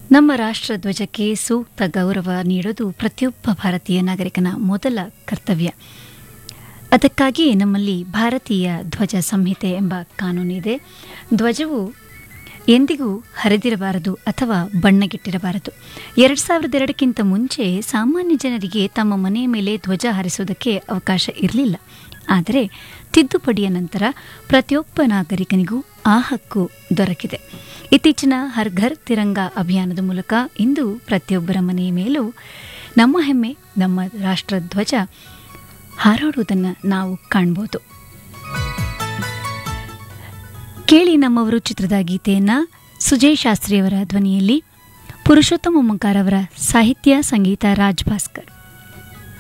ನಮ್ಮ ರಾಷ್ಟ್ರ ಧ್ವಜಕ್ಕೆ ಸೂಕ್ತ ಗೌರವ ನೀಡೋದು ಪ್ರತಿಯೊಬ್ಬ ಭಾರತೀಯ ನಾಗರಿಕನ ಮೊದಲ ಕರ್ತವ್ಯ ಅದಕ್ಕಾಗಿಯೇ ನಮ್ಮಲ್ಲಿ ಭಾರತೀಯ ಧ್ವಜ ಸಂಹಿತೆ ಎಂಬ ಕಾನೂನಿದೆ ಧ್ವಜವು ಎಂದಿಗೂ ಹರಿದಿರಬಾರದು ಅಥವಾ ಬಣ್ಣಗೆಟ್ಟಿರಬಾರದು ಎರಡು ಸಾವಿರದ ಎರಡಕ್ಕಿಂತ ಮುಂಚೆ ಸಾಮಾನ್ಯ ಜನರಿಗೆ ತಮ್ಮ ಮನೆಯ ಮೇಲೆ ಧ್ವಜ ಹಾರಿಸುವುದಕ್ಕೆ ಅವಕಾಶ ಇರಲಿಲ್ಲ ಆದರೆ ತಿದ್ದುಪಡಿಯ ನಂತರ ಪ್ರತಿಯೊಬ್ಬ ನಾಗರಿಕನಿಗೂ ಆ ಹಕ್ಕು ದೊರಕಿದೆ ಇತ್ತೀಚಿನ ಹರ್ ಘರ್ ತಿರಂಗ ಅಭಿಯಾನದ ಮೂಲಕ ಇಂದು ಪ್ರತಿಯೊಬ್ಬರ ಮನೆಯ ಮೇಲೂ ನಮ್ಮ ಹೆಮ್ಮೆ ನಮ್ಮ ರಾಷ್ಟ್ರಧ್ವಜ ಹಾರಾಡುವುದನ್ನು ನಾವು ಕಾಣ್ಬೋದು ಕೇಳಿ ನಮ್ಮವರು ಚಿತ್ರದ ಗೀತೆಯನ್ನ ಸುಜಯ್ ಶಾಸ್ತ್ರಿಯವರ ಧ್ವನಿಯಲ್ಲಿ ಪುರುಷೋತ್ತಮ ಮುಂಕಾರವರ ಸಾಹಿತ್ಯ ಸಂಗೀತ ರಾಜ್ ಭಾಸ್ಕರ್